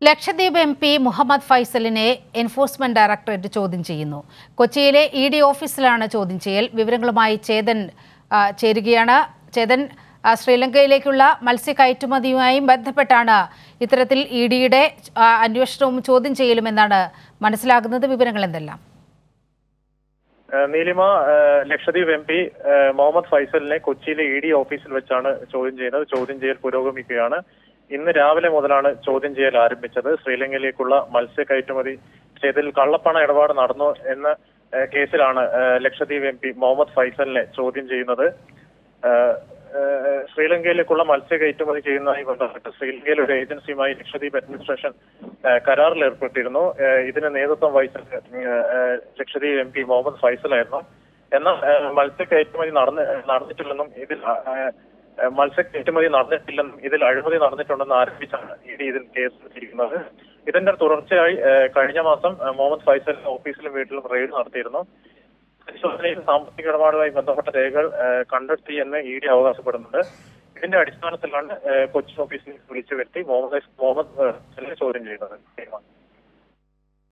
Lakshadweep M P Muhammad ഫൈസലിനെ enforcement directorate ചോദ്യം ചെയ്യുന്നു കൊച്ചിയിലെ ഇ ഡി ഓഫീസിലാണ് ചോദ്യം ചെയ്യൽ വിവരങ്ങളുമായി ചേതൻ ആ, ചേരുകയാണ് ചേതൻ ആ, ശ്രീലങ്കയിലേക്കുള്ള മത്സ്യ കയറ്റുമതിയുമായും ബന്ധപ്പെട്ടാണ് ഇത്തരത്തിൽ ഇ ഡിയുടെ അന്വേഷണവും ചോദ്യം ചെയ്യലും എന്നാണ് മനസ്സിലാകുന്നത് വിവരങ്ങൾ എന്തെല്ലാം ഏഹ് നീലിമ ഏഹ് ലക്ഷദ്വീപ് എം പി ഏഹ് മുഹമ്മദ് ഫൈസലിനെ കൊച്ചിയിലെ ഇ ഡി ഓഫീസിൽ വെച്ചാണ് ചോദ്യം ചെയ്യുന്നത് ചോദ്യം ചെയ്യൽ പുരോഗമിക്കുകയാണ് ഇന്ന് രാവിലെ മുതലാണ് ചോദ്യം ചെയ്യൽ ആരംഭിച്ചത് ശ്രീലങ്കയിലേക്കുള്ള മത്സ്യ കയറ്റുമതി ചെയ്തതിൽ കള്ളപ്പണ ഇടപാട് നടന്നു എന്ന ഏഹ് കേസിലാണ് ഏഹ് ലക്ഷദ്വീപ് എം പി മുഹമ്മദ് ഫൈസലിനെ ചോദ്യം ചെയ്യുന്നത് ഏഹ് ഏഹ് ശ്രീലങ്കയിലേക്കുള്ള മത്സ്യ കയറ്റുമതി ചെയ്യുന്നതുമായി ബന്ധപ്പെട്ട് ശ്രീലങ്കയിലെ ഒരു ഏജൻസിയുമായി ലക്ഷദ്വീപ് അഡ്മിനിസ്ട്രേഷൻ ഏഹ് കരാറിൽ ഏർപ്പെട്ടിരുന്നു ഏഹ് ഇതിന് നേതൃത്വം വഹിച്ചത് ഏഹ് ഏഹ് ലക്ഷദ്വീപ് എം പി മുഹമ്മദ് ഫൈസലായിരുന്നു എന്നാൽ ഏഹ് മത്സ്യ കയറ്റുമതി നടന്ന് നടന്നിട്ടില്ലെന്നും ഇതിൽ ഏഹ് ഏഹ് മത്സ്യ കയറ്റുമതി നടന്നിട്ടില്ലെന്നും ഇതിൽ അഴിമതി നടന്നിട്ടുണ്ടെന്ന് ആരോപിച്ചാണ് ഇ ഡി ഇതിൽ കേസ് വെച്ചിരിക്കുന്നത് ഇതിന്റെ തുടർച്ചയായി ഏഹ് കഴിഞ്ഞ മാസം ഏഹ് മുഹമ്മദ് ഫൈസൽ ഓഫീസിലും വീട്ടിലും റെയ്ഡ് നടത്തിയിരുന്നു പരിശോധനയിൽ സാമ്പത്തിക ഇടപാടുമായി ബന്ധപ്പെട്ട രേഖകൾ ഏഹ് കണ്ടെത്തി എന്ന് ഇ ഡി അവകാശപ്പെടുന്നുണ്ട് ഇതിന്റെ അടിസ്ഥാനത്തിലാണ് ഏഹ് കൊച്ചി ഓഫീസിൽ വിളിച്ചു വരുത്തി മുഹമ്മദ് മുഹമ്മദ് ഫൈസലിനെ ചോദ്യം ചെയ്യുന്നത്